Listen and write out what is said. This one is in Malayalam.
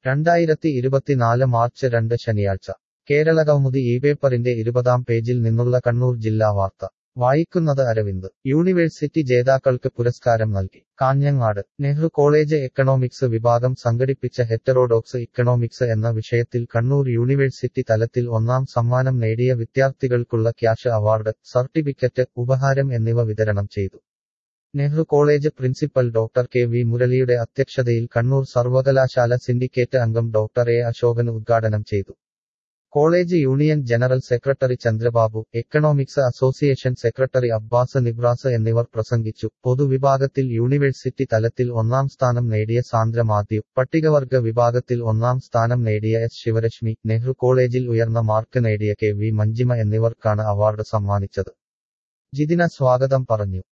രണ്ടായിരത്തി ഇരുപത്തിനാല് മാർച്ച് രണ്ട് ശനിയാഴ്ച കേരള കൗമുദി ഈ പേപ്പറിന്റെ ഇരുപതാം പേജിൽ നിന്നുള്ള കണ്ണൂർ ജില്ലാ വാർത്ത വായിക്കുന്നത് അരവിന്ദ് യൂണിവേഴ്സിറ്റി ജേതാക്കൾക്ക് പുരസ്കാരം നൽകി കാഞ്ഞങ്ങാട് നെഹ്റു കോളേജ് എക്കണോമിക്സ് വിഭാഗം സംഘടിപ്പിച്ച ഹെറ്ററോഡോക്സ് ഇക്കണോമിക്സ് എന്ന വിഷയത്തിൽ കണ്ണൂർ യൂണിവേഴ്സിറ്റി തലത്തിൽ ഒന്നാം സമ്മാനം നേടിയ വിദ്യാർത്ഥികൾക്കുള്ള ക്യാഷ് അവാർഡ് സർട്ടിഫിക്കറ്റ് ഉപഹാരം എന്നിവ വിതരണം ചെയ്തു Nehru college principal doctor K V മുരളിയുടെ അധ്യക്ഷതയിൽ കണ്ണൂർ സർവകലാശാല സിൻഡിക്കേറ്റ് അംഗം ഡോക്ടർ എ അശോകൻ ഉദ്ഘാടനം ചെയ്തു college union general secretary Chandrababu economics association secretary Abbas Nibras എന്നിവർ പ്രസംഗിച്ചു പൊതുവിഭാഗത്തിൽ യൂണിവേഴ്സിറ്റി തലത്തിൽ ഒന്നാം സ്ഥാനം നേടിയ സാന്ദ്ര മാത്യു പട്ടികവർഗ വിഭാഗത്തിൽ ഒന്നാം സ്ഥാനം നേടിയ എസ് ശിവരശ്മി നെഹ്റു കോളേജിൽ ഉയർന്ന മാർക്ക് നേടിയ കെ വി മഞ്ജിമ എന്നിവർക്കാണ് അവാർഡ് സമ്മാനിച്ചത് ജിതിന സ്വാഗതം പറഞ്ഞു